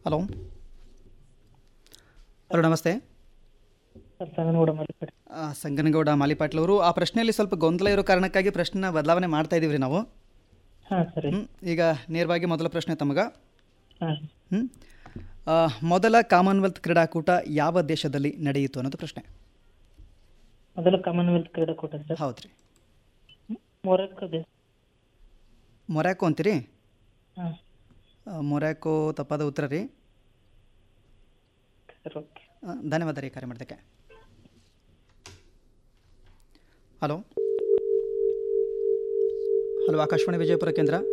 Hello hello ನಮಸ್ತೆ sir Sanganagouda Mallipete ಆ, ಸಂಗನಗೌಡ ಮಾಲಿಪಾಟ್ಲ್ ಅವರು ಆ ಪ್ರಶ್ನೆಯಲ್ಲಿ ಸ್ವಲ್ಪ ಗೊಂದಲ ಇರೋ ಕಾರಣಕ್ಕಾಗಿ ಪ್ರಶ್ನೆನ ಬದಲಾವಣೆ ಮಾಡ್ತಾ ಇದೀವಿ ರೀ ನಾವು ಹಾಂ ಸರಿ ಹ್ಮ್. ಈಗ ನೇರವಾಗಿ ಮೊದಲ ಪ್ರಶ್ನೆ ತಮಗೆ ಹಾಂ ಹ್ಮ್. ಆ, ಮೊದಲ ಕಾಮನ್ವೆಲ್ತ್ ಕ್ರೀಡಾಕೂಟ ಯಾವ ದೇಶದಲ್ಲಿ ನಡೆಯಿತು ಅನ್ನೋದು ಪ್ರಶ್ನೆ ಮೊದಲ ಕಾಮನ್ವೆಲ್ತ್ ಕ್ರೀಡಾಕೂಟ ಸರ್ ಹೌದು ರೀ ಮೊರಕ್ಕೋ ದೇಶ ಮೊರ್ಯಾಕೋ ಅಂತೀರಿ ಹಾಂ ಆ, ಮೊರ್ಯಾಕೋ ತಪ್ಪಾದ ಉತ್ತರ ರೀ ಸರ್ ಓಕೆ ಆ, ಧನ್ಯವಾದ ರೀ ಕರೆ ಮಾಡೋದಕ್ಕೆ ಹಲೋ ಹಲೋ ಆಕಾಶವಾಣಿ ವಿಜಯಪುರ ಕೇಂದ್ರ